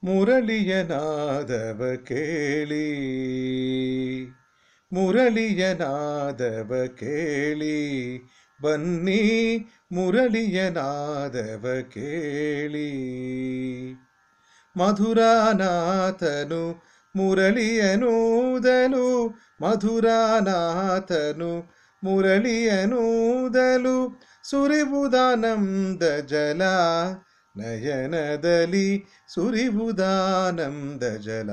ಮುರಳಿಯ ನಾದವ ಕೇಳಿ ಮುರಳಿಯ ನಾದವ ಕೇಳಿ ಬನ್ನಿ ಮುರಳಿಯ ನಾದವ ಕೇಳಿ ಮಧುರಾನಾಥನು ಮುರಳಿಯನೂದಲು ಮಧುರಾನಾಥನು ಮುರಳಿಯನೂದಲು ಸುರಿಬುದಾನಂದ ಜಲ ನಯನದಲ್ಲಿ ಸುರಿಬುದಾನಂದ ಜಲ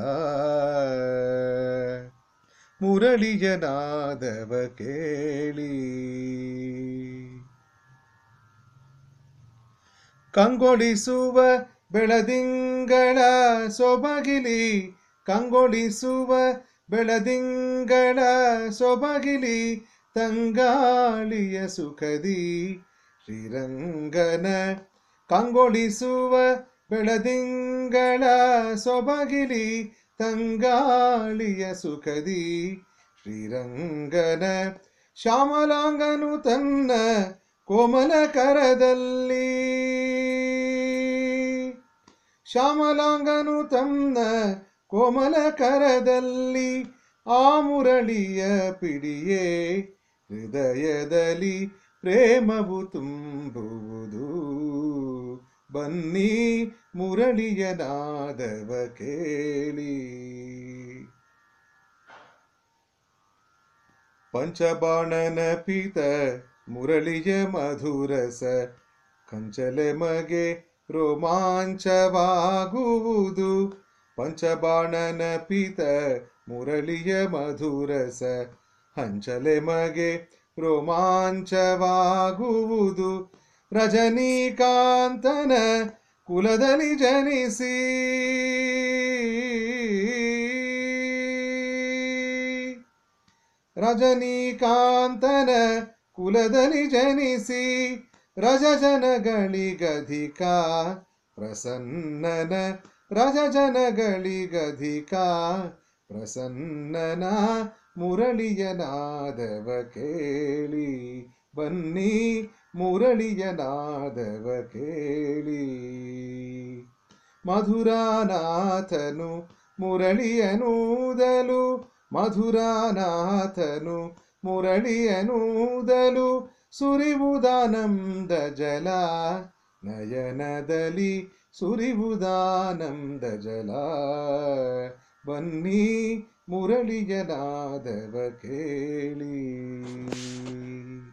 ಮುರಳಿಯ ನಾದವ ಕೇಳಿ ಕಂಗೊಳಿಸುವ ಬೆಳದಿಂಗಳ ಸೊಬಗಿಲಿ ಕಂಗೊಳಿಸುವ ಬೆಳದಿಂಗಳ ಸೊಬಗಿಲಿ ತಂಗಾಳಿಯ ಸುಖದಿ ಶ್ರೀರಂಗನ ಕಂಗೊಳಿಸುವ ಬೆಳದಿಂಗಳ ಸೊಬಗಿಲಿ ತಂಗಾಳಿಯ ಸುಖದಿ ಶ್ರೀರಂಗನ ಶ್ಯಾಮಲಾಂಗನು ತನ್ನ ಕೋಮಲ ಕರದಲ್ಲಿ ಶ್ಯಾಮಲಾಂಗನು ತನ್ನ ಕೋಮಲ ಕರದಲ್ಲಿ ಆ ಮುರಳಿಯ ಪಿಡಿಯೇ ಹೃದಯದಲ್ಲಿ ಪ್ರೇಮವು ತುಂಬುವುದು ಬನ್ನಿ ಮುರಳಿಯ ನಾದವ ಕೇಳಿ ಪಂಚಬಾಣನ ಪಿತ ಮುರಳಿಯ ಮಧುರಸ ಕಂಚಲೆ ಮಗೆ ರೋಮಾಂಚವಾಗುವುದು ಪಂಚಬಾಣನ ಪಿತ ಮುರಳಿಯ ಮಧುರಸ ಹಂಚಲೆ ಮಗೆ ರೋಮಾಂಚವಾಗುವುದು ರಜನೀಕಾಂತನ ಕುಲದಲ್ಲಿ ಜನಿಸಿ ರಜನೀಕಾಂತನ ಕುಲದಲ್ಲಿ ಜನಿಸಿ ರಜಜನಗಳಿಗಧಿಕ ಪ್ರಸನ್ನನ ರಜಜನಗಳಿಗಧಿಕ ಪ್ರಸನ್ನನ ಮುರಳಿಯ ನಾದವ ಕೇಳಿ ಬನ್ನಿ ಮುರಳಿಯ ನಾದವ ಕೇಳಿ ಮಧುರಾನಾಥನು ಮುರಳಿಯನೂದಲು ಮಧುರಾನಾಥನು ಮುರಳಿಯನೂದಲು ಸುರಿವುದಾನಂದ ಜಲ ನಯನದಲ್ಲಿ ಸುರಿವುದಾನಂದ ಜಲ ಬನ್ನಿ ಮುರಳಿಯ ನಾದವ ಕೇಳಿ